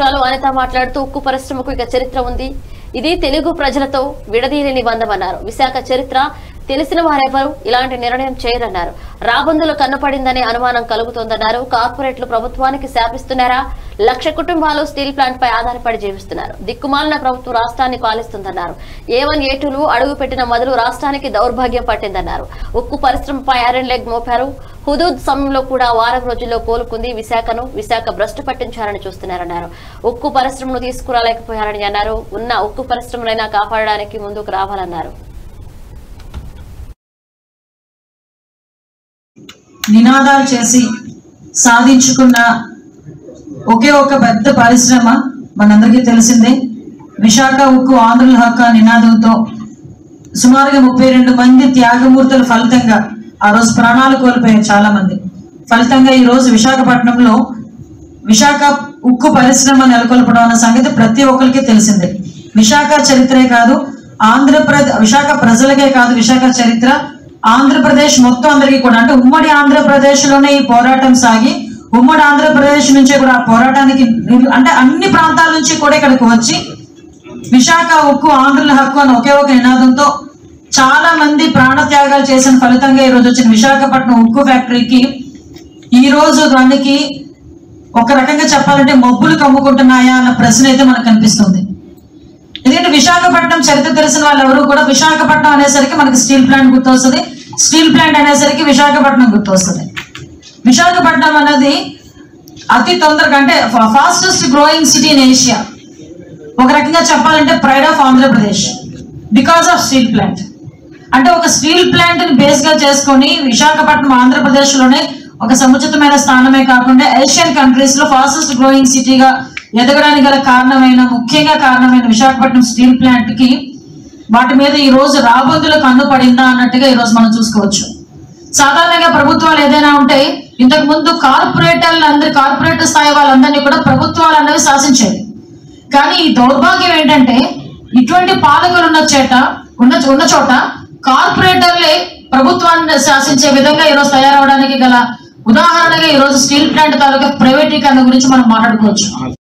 అధ్యక్షురాలు అనిత మాట్లాడుతూ ఉక్కు పరిశ్రమకు ఇక చరిత్ర ఉంది ఇది తెలుగు ప్రజలతో విడదీయలేని బంధమన్నారు విశాఖ చరిత్ర తెలిసిన వారెవరు ఇలాంటి నిర్ణయం చేయరన్నారు రాబందులు కన్నుపడిందనే అనుమానం కలుగుతోందన్నారు కార్పొరేట్లు ప్రభుత్వానికి శాపిస్తున్నారా లక్ష కుటుంబాలు స్టీల్ ప్లాంట్ పై ఆధారపడి జీవిస్తున్నారు దిక్కుమాలిన ప్రభుత్వం రాష్ట్రాన్ని పాలిస్తుందన్నారు ఏ వన్ ఏ టూలు అడుగు పెట్టిన మొదలు రాష్ట్రానికి దౌర్భాగ్యం పట్టిందన్నారు ఉక్కు పరిశ్రమపై ఐరన్ లెగ్ మోపారు హుదూద్ సమయంలో కూడా వారం రోజుల్లో కోలుకుంది విశాఖను విశాఖ భ్రష్టు పట్టించాలని చూస్తున్నారన్నారు ఉక్కు పరిశ్రమను తీసుకురాలేకపోయారని అన్నారు ఉన్న ఉక్కు పరిశ్రమలైనా కాపాడడానికి ముందుకు రావాలన్నారు నినాదాలు చేసి సాధించుకున్న ఒకే ఒక పెద్ద పరిశ్రమ మనందరికీ తెలిసిందే విశాఖ ఉక్కు ఆంధ్రుల హక్కు నినాదంతో సుమారుగా ముప్పై రెండు మంది త్యాగమూర్తుల ఫలితంగా ఆ రోజు ప్రాణాలు కోల్పోయారు చాలా మంది ఫలితంగా ఈ రోజు విశాఖపట్నంలో విశాఖ ఉక్కు పరిశ్రమ నెలకొల్పడం అన్న సంగతి ప్రతి ఒక్కరికి తెలిసిందే విశాఖ చరిత్రే కాదు ఆంధ్రప్రదేశ్ విశాఖ ప్రజలకే కాదు విశాఖ చరిత్ర ఆంధ్రప్రదేశ్ మొత్తం అందరికీ కూడా అంటే ఉమ్మడి ఆంధ్రప్రదేశ్ లోనే ఈ పోరాటం సాగి ఉమ్మడి ఆంధ్రప్రదేశ్ నుంచే కూడా ఆ పోరాటానికి నిలు- అంటే అన్ని ప్రాంతాల నుంచి కూడా ఇక్కడికి వచ్చి విశాఖ ఉక్కు ఆంధ్రుల హక్కు అని ఒకే ఒక నినాదంతో చాలా మంది ప్రాణత్యాగాలు చేసిన ఫలితంగా ఈ రోజు వచ్చిన విశాఖపట్నం ఉక్కు ఫ్యాక్టరీకి ఈ రోజు దానికి ఒక రకంగా చెప్పాలంటే మబ్బులు కమ్ముకుంటున్నాయా అన్న ప్రశ్న అయితే మనకు కనిపిస్తుంది ఎందుకంటే విశాఖపట్నం చరిత్ర తెలిసిన వాళ్ళు ఎవరు కూడా విశాఖపట్నం అనేసరికి మనకి స్టీల్ ప్లాంట్ గుర్తొస్తుంది స్టీల్ ప్లాంట్ అనేసరికి విశాఖపట్నం గుర్తొస్తుంది విశాఖపట్నం అనేది అతి తొందరగా అంటే fastest growing city in Asia ఒక రకంగా చెప్పాలంటే pride of Andhra Pradesh because of steel plant అంటే ఒక స్టీల్ ప్లాంట్ ని బేస్ గా చేసుకొని విశాఖపట్నం ఆంధ్రప్రదేశ్ లోనే ఒక సముచితమైన స్థానమే కాకుండా ఏషియన్ కంట్రీస్ లో ఫాస్టెస్ట్ గ్రోయింగ్ సిటీగా ఎదగడానికి గల కారణమైన ముఖ్యంగా కారణమైన విశాఖపట్నం స్టీల్ ప్లాంట్ కి వాటి మీద ఈ రోజు రాబందుల కన్ను పడిందా అన్నట్టుగా ఈ రోజు మనం చూసుకోవచ్చు సాధారణంగా ప్రభుత్వాలు ఏదైనా ఉంటే ఇంతకు ముందు కార్పొరేటర్లు అందరి కార్పొరేటర్ స్థాయి వాళ్ళందరినీ కూడా ప్రభుత్వాలు అనేవి శాసించేవి కానీ ఈ దౌర్భాగ్యం ఏంటంటే ఇటువంటి పాలకులు ఉన్న చేట ఉన్న ఉన్న చోట కార్పొరేటర్లే ప్రభుత్వాన్ని శాసించే విధంగా ఈరోజు తయారవడానికి గల ఉదాహరణగా ఈరోజు స్టీల్ ప్లాంట్ తాలూకా ప్రైవేటీకరణ గురించి మనం మాట్లాడుకోవచ్చు